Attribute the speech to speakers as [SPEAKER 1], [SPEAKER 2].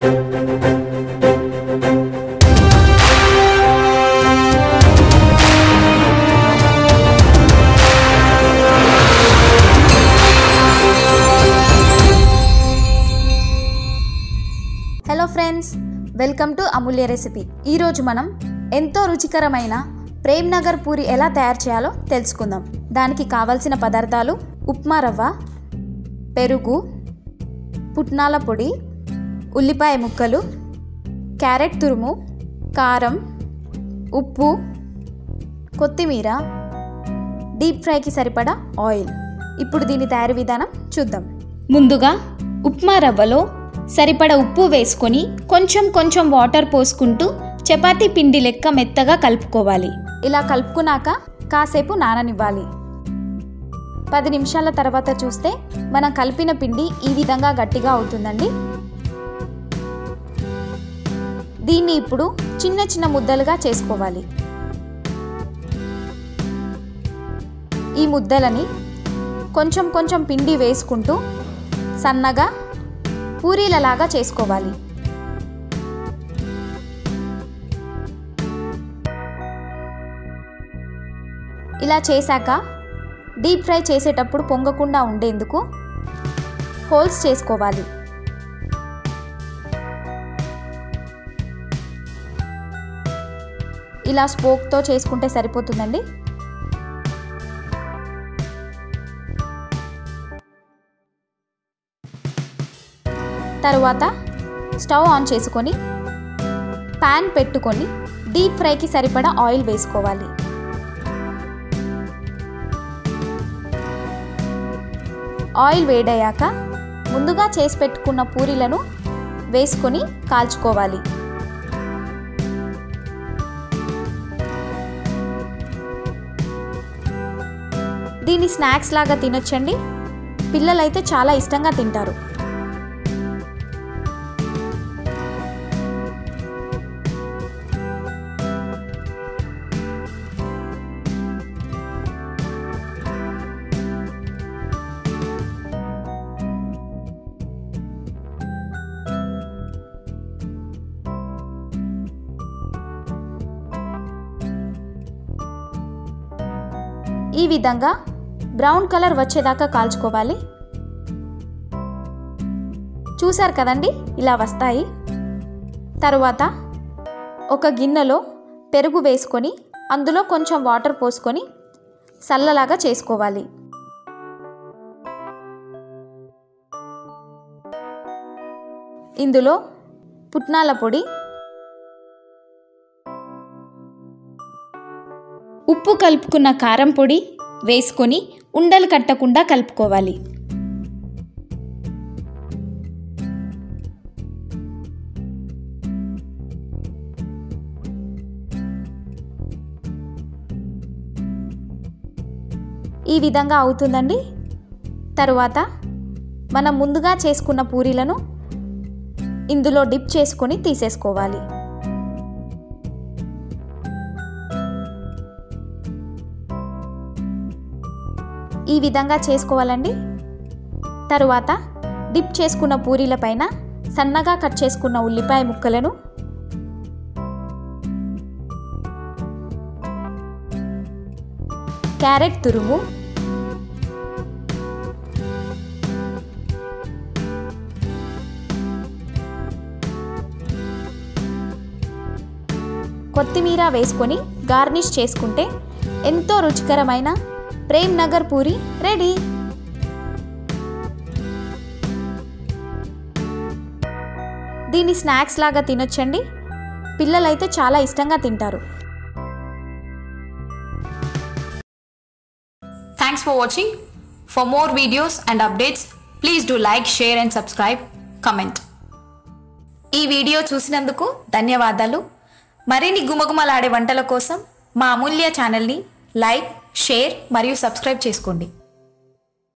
[SPEAKER 1] Hello friends welcome to Amulya recipe ఈరోజు మనం ఎంతో రుచికరమైన ప్రేమ్ నగర్ పూరి ఎలా తయారు చేయాలో తెలుసుకుందాం దానికి కావలసిన పదార్థాలు ఉప్మా రవ్వ పెరుగు పుట్నాల పొడి ఉల్లిపాయ ముక్కలు క్యారెట్ తురుము కారం ఉప్పు కొత్తిమీర డీప్ ఫ్రైకి సరిపడా ఆయిల్ ఇప్పుడు దీని తయారీ విధానం చూద్దాం
[SPEAKER 2] ముందుగా ఉప్మా రవ్వలో సరిపడ ఉప్పు వేసుకొని కొంచెం కొంచెం వాటర్ పోసుకుంటూ చపాతీ పిండి లెక్క మెత్తగా కలుపుకోవాలి
[SPEAKER 1] ఇలా కలుపుకున్నాక కాసేపు నాననివ్వాలి పది నిమిషాల తర్వాత చూస్తే మనం కలిపిన పిండి ఈ విధంగా గట్టిగా అవుతుందండి దీన్ని ఇప్పుడు చిన్న చిన్న ముద్దలుగా చేసుకోవాలి ఈ ముద్దలని కొంచెం కొంచెం పిండి వేసుకుంటూ సన్నగా పూరీలలాగా చేసుకోవాలి ఇలా చేశాక డీప్ ఫ్రై చేసేటప్పుడు పొంగకుండా ఉండేందుకు హోల్స్ చేసుకోవాలి ఇలా స్పోక్తో చేసుకుంటే సరిపోతుందండి తరువాత స్టవ్ ఆన్ చేసుకొని ప్యాన్ పెట్టుకొని డీప్ ఫ్రైకి సరిపడా ఆయిల్ వేసుకోవాలి ఆయిల్ వేడయ్యాక ముందుగా చేసి పెట్టుకున్న పూరీలను వేసుకొని కాల్చుకోవాలి దీన్ని స్నాక్స్ లాగా తినొచ్చండి పిల్లలైతే చాలా ఇష్టంగా తింటారు ఈ విధంగా బ్రౌన్ కలర్ వచ్చేదాకా కాల్చుకోవాలి చూశారు కదండి ఇలా వస్తాయి తరువాత ఒక గిన్నెలో పెరుగు వేసుకొని అందులో కొంచెం వాటర్ పోసుకొని సల్లలాగా చేసుకోవాలి ఇందులో పుట్నాల పొడి
[SPEAKER 2] ఉప్పు కలుపుకున్న కారం పొడి వేసుకొని ఉండలు కట్టకుండా కలుపుకోవాలి
[SPEAKER 1] ఈ విధంగా అవుతుందండి తరువాత మనం ముందుగా చేసుకున్న పూరీలను ఇందులో డిప్ చేసుకొని తీసేసుకోవాలి ఈ విధంగా చేసుకోవాలండి తరువాత డిప్ చేసుకున్న పూరీల పైన సన్నగా కట్ చేసుకున్న ఉల్లిపాయ ముక్కలను క్యారెట్ తురుము కొత్తిమీర వేసుకొని గార్నిష్ చేసుకుంటే ఎంతో రుచికరమైన ప్రేమ్ నగర్ పూరి రెడీ దీన్ని స్నాక్స్ లాగా తినొచ్చండి పిల్లలైతే చాలా ఇష్టంగా తింటారు
[SPEAKER 3] Thanks for watching. For more videos and updates, please do like, share and subscribe. Comment. ఈ వీడియో చూసినందుకు ధన్యవాదాలు మరిన్ని గుమగుమలాడే వంటల కోసం మా అమూల్య ఛానల్ని లైక్ షేర్ మరియు సబ్స్క్రైబ్ చేసుకోండి